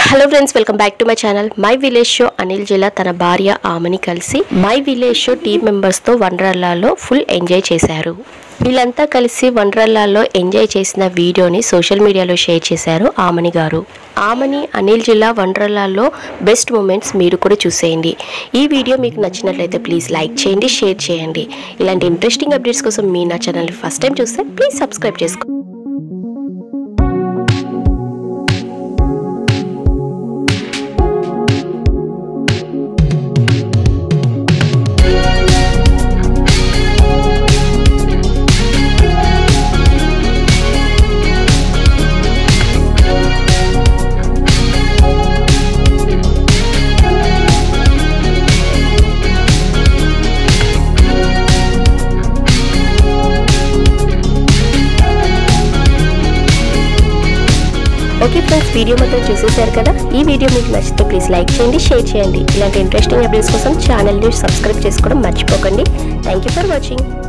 hello friends welcome back to my channel my village show Anil జిల్లా తన భార్య ఆమెని కలిసి మై విలేజ్ షో టీమ్ మెంబర్స్తో వండర్లాలో ఫుల్ ఎంజాయ్ చేశారు వీళ్ళంతా కలిసి వండర్లాలో ఎంజాయ్ చేసిన వీడియోని సోషల్ మీడియాలో షేర్ చేశారు ఆమని గారు ఆమని అనిల్ జిల్లా వండర్లాలో బెస్ట్ మూమెంట్స్ మీరు కూడా చూసేయండి ఈ వీడియో మీకు నచ్చినట్లయితే ప్లీజ్ లైక్ చేయండి షేర్ చేయండి ఇలాంటి ఇంట్రెస్టింగ్ అప్డేట్స్ కోసం మీ నా ఛానల్ ఫస్ట్ టైం చూస్తే ప్లీజ్ సబ్స్క్రైబ్ చేసుకోండి ఓకే ఫ్రెండ్స్ వీడియో మొత్తం చూసేశారు కదా ఈ వీడియో మీకు నచ్చితే ప్లీజ్ లైక్ చేయండి షేర్ చేయండి ఇలాంటి ఇంట్రెస్టింగ్ అప్డేట్స్ కోసం ఛానల్ని సబ్స్క్రైబ్ చేసుకోవడం మర్చిపోకండి థ్యాంక్ యూ ఫర్ వాచింగ్